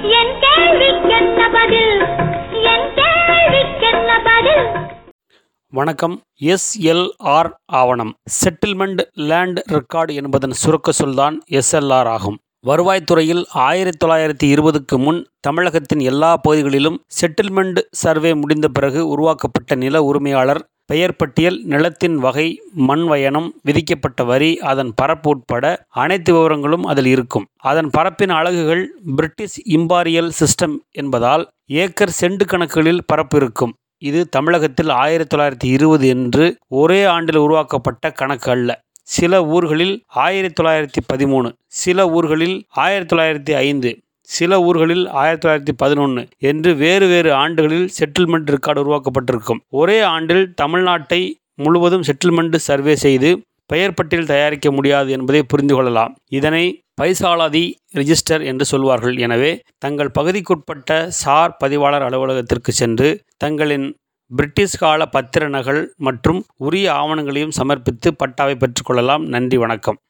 என் கேள்விக்கென்ன பதில் என் கேள்விக்கென்ன பதில் வணக்கம் எஸ்எல்ஆர் ஆவணம் செட்டில்மெண்ட் லேண்ட் ரெக்கார்டு என்பதன் சுருக்க சொல்தான் எஸ்எல்ஆர் ஆகும் வருவாய்த்துறையில் ஆயிரத்தி தொள்ளாயிரத்தி இருபதுக்கு முன் தமிழகத்தின் எல்லா பகுதிகளிலும் செட்டில்மெண்ட் சர்வே முடிந்த பிறகு உருவாக்கப்பட்ட நில உரிமையாளர் பெயர் பட்டியல் நிலத்தின் வகை மண் வயனம் விதிக்கப்பட்ட வரி அதன் பரப்பு உட்பட அனைத்து விவரங்களும் அதில் இருக்கும் அதன் பரப்பின் அலகுகள் பிரிட்டிஷ் இம்பாரியல் சிஸ்டம் என்பதால் ஏக்கர் செண்டு கணக்குகளில் பரப்பு இருக்கும் இது தமிழகத்தில் ஆயிரத்தி தொள்ளாயிரத்தி இருபது என்று ஒரே ஆண்டில் உருவாக்கப்பட்ட கணக்கு அல்ல சில ஊர்களில் ஆயிரத்தி தொள்ளாயிரத்தி பதிமூணு சில ஊர்களில் ஆயிரத்தி தொள்ளாயிரத்தி ஐந்து சில ஊர்களில் ஆயிரத்தி தொள்ளாயிரத்தி பதினொன்று என்று வேறு வேறு ஆண்டுகளில் செட்டில்மெண்ட் ரெக்கார்டு உருவாக்கப்பட்டிருக்கும் ஒரே ஆண்டில் தமிழ்நாட்டை முழுவதும் செட்டில்மெண்ட் சர்வே செய்து பெயர் பட்டியல் தயாரிக்க முடியாது என்பதை புரிந்து கொள்ளலாம் இதனை பைசாலாதி ரிஜிஸ்டர் என்று சொல்வார்கள் எனவே தங்கள் பகுதிக்குட்பட்ட சார் பதிவாளர் அலுவலகத்திற்கு சென்று தங்களின் பிரிட்டிஷ் கால பத்திர நகல் மற்றும் உரிய ஆவணங்களையும் சமர்ப்பித்து பட்டாவை பெற்றுக்கொள்ளலாம் நன்றி வணக்கம்